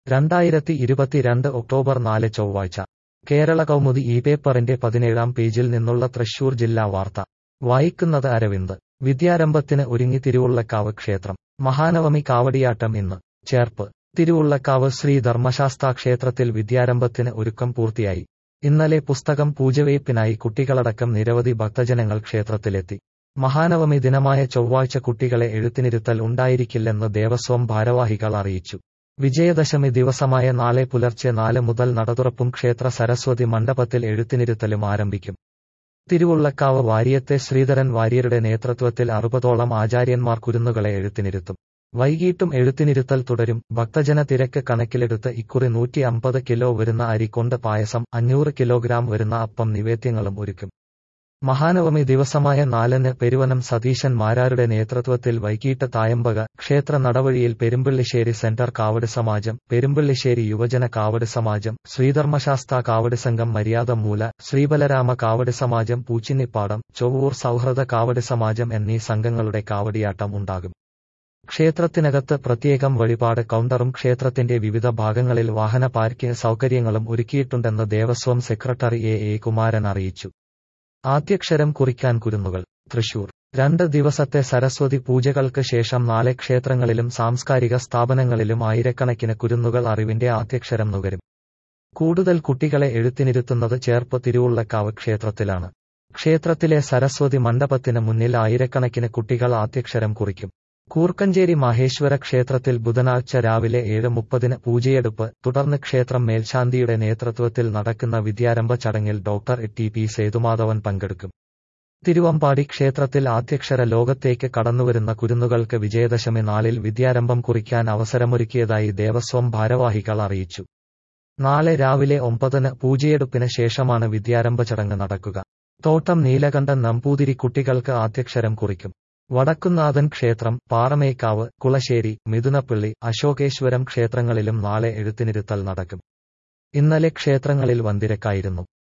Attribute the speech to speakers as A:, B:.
A: രണ്ടായിരത്തി ഇരുപത്തിരണ്ട് ഒക്ടോബർ നാല് ചൊവ്വാഴ്ച കേരള കൗമുദി ഈ പേപ്പറിന്റെ പതിനേഴാം പേജിൽ നിന്നുള്ള തൃശൂർ ജില്ലാ വാർത്ത വായിക്കുന്നത് അരവിന്ദ് വിദ്യാരംഭത്തിന് ഒരുങ്ങി തിരുവുള്ളക്കാവ് ക്ഷേത്രം മഹാനവമി കാവടിയാട്ടം ഇന്ന് ചേർപ്പ് തിരുവുള്ളക്കാവ് ശ്രീ ധർമ്മശാസ്താ ക്ഷേത്രത്തിൽ വിദ്യാരംഭത്തിന് ഒരുക്കം പൂർത്തിയായി ഇന്നലെ പുസ്തകം പൂജവയ്പ്പിനായി കുട്ടികളടക്കം നിരവധി ഭക്തജനങ്ങൾ ക്ഷേത്രത്തിലെത്തി മഹാനവമി ദിനമായ ചൊവ്വാഴ്ച കുട്ടികളെ എഴുത്തിനിരുത്തൽ ഉണ്ടായിരിക്കില്ലെന്ന് ദേവസ്വം ഭാരവാഹികൾ അറിയിച്ചു വിജയദശമി ദിവസമായ നാളെ പുലർച്ചെ നാല് മുതൽ നടതുറപ്പും ക്ഷേത്ര സരസ്വതി മണ്ഡപത്തിൽ എഴുത്തിനിരുത്തലും ആരംഭിക്കും തിരുവുള്ളക്കാവ് വാര്യത്തെ ശ്രീധരൻ വാര്യരുടെ നേതൃത്വത്തിൽ അറുപതോളം ആചാര്യന്മാർ കുരുന്നുകളെ എഴുത്തിനിരുത്തും വൈകിട്ടും എഴുത്തിനിരുത്തൽ തുടരും ഭക്തജന തിരക്ക് കണക്കിലെടുത്ത് ഇക്കുറി നൂറ്റി അമ്പത് കിലോ വരുന്ന അരി കൊണ്ട് പായസം അഞ്ഞൂറ് കിലോഗ്രാം വരുന്ന അപ്പം നിവേദ്യങ്ങളും ഒരുക്കും മഹാനവമി ദിവസമായ നാലിന് പെരുവനം സതീശൻ മാരാരുടെ നേതൃത്വത്തിൽ വൈകിട്ട് തായമ്പക ക്ഷേത്ര നടവഴിയിൽ പെരുമ്പള്ളിശ്ശേരി സെന്റർ കാവട് സമാജം പെരുമ്പള്ളിശ്ശേരി യുവജന കാവട് സമാജം ശ്രീധർമ്മശാസ്ത കാവട് സംഘം മര്യാദ മൂല ശ്രീബലരാമ കാവട് സമാജം പൂച്ചിന്നിപ്പാടം ചൊവ്വൂർ സൗഹൃദ കാവട് സമാജം എന്നീ സംഘങ്ങളുടെ കാവടിയാട്ടം ഉണ്ടാകും ക്ഷേത്രത്തിനകത്ത് പ്രത്യേകം വഴിപാട് കൗണ്ടറും ക്ഷേത്രത്തിന്റെ വിവിധ ഭാഗങ്ങളിൽ വാഹന പാർക്കിംഗ് സൗകര്യങ്ങളും ഒരുക്കിയിട്ടുണ്ടെന്ന് Devaswom secretary A A Kumaran അറിയിച്ചു ആദ്യക്ഷരം കുറിക്കാൻ കുരുന്നുകൾ തൃശൂർ രണ്ട് ദിവസത്തെ സരസ്വതി പൂജകൾക്ക് ശേഷം നാളെ ക്ഷേത്രങ്ങളിലും സാംസ്കാരിക സ്ഥാപനങ്ങളിലും ആയിരക്കണക്കിന് കുരുന്നുകൾ അറിവിന്റെ ആദ്യക്ഷരം നുകരും കൂടുതൽ കുട്ടികളെ എഴുത്തിനിരുത്തുന്നത് ചേർപ്പ് തിരുവുള്ളക്കാവ് ക്ഷേത്രത്തിലാണ് ക്ഷേത്രത്തിലെ സരസ്വതി മണ്ഡപത്തിന് മുന്നിൽ ആയിരക്കണക്കിന് കുട്ടികൾ ആദ്യക്ഷരം കുറിക്കും കൂർക്കഞ്ചേരി മാഹേശ്വര ക്ഷേത്രത്തിൽ ബുധനാഴ്ച രാവിലെ ഏഴ് മുപ്പതിന് പൂജയെടുപ്പ് തുടർന്ന് ക്ഷേത്രം മേൽശാന്തിയുടെ നേതൃത്വത്തിൽ നടക്കുന്ന വിദ്യാരംഭ ചടങ്ങിൽ ഡോക്ടർ ടി പി സേതുമാധവൻ പങ്കെടുക്കും തിരുവമ്പാടി ക്ഷേത്രത്തിൽ ആദ്യക്ഷര ലോകത്തേക്ക് കടന്നുവരുന്ന കുരുന്നുകൾക്ക് വിജയദശമി നാളിൽ വിദ്യാരംഭം കുറിക്കാൻ അവസരമൊരുക്കിയതായി ദേവസ്വം ഭാരവാഹികൾ അറിയിച്ചു നാളെ രാവിലെ ഒമ്പതിന് പൂജയെടുപ്പിന് ശേഷമാണ് വിദ്യാരംഭ ചടങ്ങ് നടക്കുക തോട്ടം നീലകണ്ഠൻ നമ്പൂതിരി കുട്ടികൾക്ക് ആദ്യക്ഷരം കുറിക്കും വടക്കുന്നാഥൻ ക്ഷേത്രം പാറമേക്കാവ് കുളശ്ശേരി മിഥുനപ്പള്ളി അശോകേശ്വരം ക്ഷേത്രങ്ങളിലും നാളെ എഴുത്തിനിരുത്തൽ നടക്കും ഇന്നലെ ക്ഷേത്രങ്ങളിൽ വന്തിരക്കായിരുന്നു